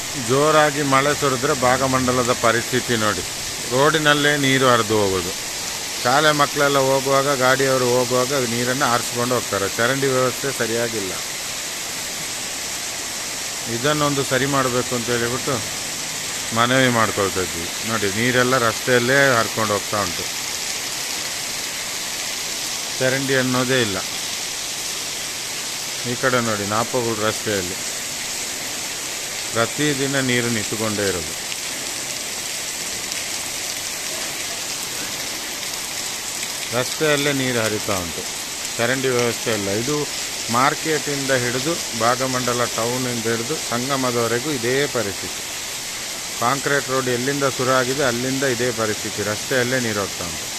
ಜೋರಾಗಿ ಮಳೆ ಸುರಿದ್ರೆ ಭಾಗಮಂಡಲದ ಪರಿಸ್ಥಿತಿ ನೋಡಿ ರೋಡಿನಲ್ಲೇ ನೀರು ಹರಿದು ಹೋಗೋದು ಶಾಲೆ ಮಕ್ಕಳೆಲ್ಲ ಹೋಗುವಾಗ ಗಾಡಿಯವರು ಹೋಗುವಾಗ ನೀರನ್ನು ಆರಿಸ್ಕೊಂಡು ಹೋಗ್ತಾರೆ ಚರಂಡಿ ವ್ಯವಸ್ಥೆ ಸರಿಯಾಗಿಲ್ಲ ಇದನ್ನೊಂದು ಸರಿ ಮಾಡಬೇಕು ಅಂತ ಹೇಳಿಬಿಟ್ಟು ಮನವಿ ಮಾಡ್ಕೊಳ್ತಾ ಇದ್ವಿ ನೋಡಿ ನೀರೆಲ್ಲ ರಸ್ತೆಯಲ್ಲೇ ಹರ್ಕೊಂಡು ಹೋಗ್ತಾ ಉಂಟು ಚರಂಡಿ ಅನ್ನೋದೇ ಇಲ್ಲ ಈ ಕಡೆ ನೋಡಿ ನಾಪಗುಡ್ ರಸ್ತೆಯಲ್ಲಿ ಪ್ರತಿದಿನ ನೀರು ನಿಂತುಕೊಂಡೇ ಇರೋದು ರಸ್ತೆಯಲ್ಲೇ ನೀರು ಹರಿತಾ ಉಂಟು ಚರಂಡಿ ವ್ಯವಸ್ಥೆ ಇಲ್ಲ ಇದು ಮಾರ್ಕೆಟಿಂದ ಹಿಡಿದು ಭಾಗಮಂಡಲ ಟೌನಿಂದ ಹಿಡಿದು ಸಂಗಮದವರೆಗೂ ಇದೇ ಪರಿಸ್ಥಿತಿ ಕಾಂಕ್ರೀಟ್ ರೋಡ್ ಎಲ್ಲಿಂದ ಶುರು ಆಗಿದೆ ಅಲ್ಲಿಂದ ಇದೇ ಪರಿಸ್ಥಿತಿ ರಸ್ತೆಯಲ್ಲೇ ನೀರು ಹೋಗ್ತಾ ಉಂಟು